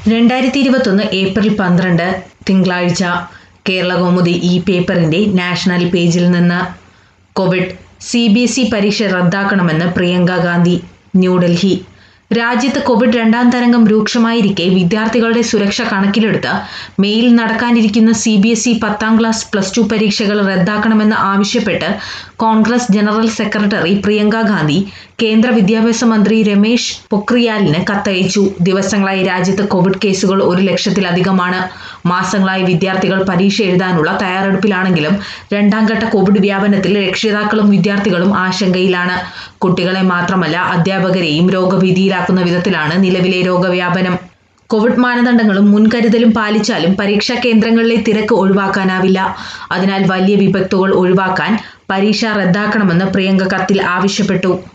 രണ്ടായിരത്തി ഇരുപത്തൊന്ന് ഏപ്രിൽ പന്ത്രണ്ട് തിങ്കളാഴ്ച കേരളകൗമുദി ഈ പേപ്പറിന്റെ നാഷണൽ പേജിൽ നിന്ന് covid C B S E പരീക്ഷ റദ്ദാക്കണമെന്ന് പ്രിയങ്ക ഗാന്ധി ന്യൂഡൽഹി രാജ്യത്ത് കോവിഡ് രണ്ടാം തരംഗം രൂക്ഷമായിരിക്കെ വിദ്യാർത്ഥികളുടെ സുരക്ഷ കണക്കിലെടുത്ത് മെയിൽ നടക്കാനിരിക്കുന്ന സി ബി എസ് ഇ പത്താം ക്ലാസ് പ്ലസ് ടു പരീക്ഷകൾ റദ്ദാക്കണമെന്ന് ആവശ്യപ്പെട്ട് കോൺഗ്രസ് ജനറൽ സെക്രട്ടറി പ്രിയങ്ക ഗാന്ധി കേന്ദ്ര വിദ്യാഭ്യാസ മന്ത്രി രമേശ് പൊക്രിയാലിന് കത്തയച്ചു ദിവസങ്ങളായി രാജ്യത്ത് കോവിഡ് കേസുകൾ ഒരു ലക്ഷത്തിലധികമാണ് മാസങ്ങളായി വിദ്യാർത്ഥികൾ പരീക്ഷ എഴുതാനുള്ള തയ്യാറെടുപ്പിലാണെങ്കിലും രണ്ടാം ഘട്ട കോവിഡ് വ്യാപനത്തിൽ രക്ഷിതാക്കളും വിദ്യാർത്ഥികളും ആശങ്കയിലാണ് കുട്ടികളെ മാത്രമല്ല അധ്യാപകരെയും രോഗഭീതിയിലാക്കുന്ന വിധത്തിലാണ് നിലവിലെ രോഗവ്യാപനം കോവിഡ് മാനദണ്ഡങ്ങളും മുൻകരുതലും പാലിച്ചാലും പരീക്ഷാ കേന്ദ്രങ്ങളിലെ തിരക്ക് ഒഴിവാക്കാനാവില്ല അതിനാൽ വലിയ വിപത്തുകൾ ഒഴിവാക്കാൻ പരീക്ഷ റദ്ദാക്കണമെന്ന് പ്രിയങ്ക കത്തിൽ ആവശ്യപ്പെട്ടു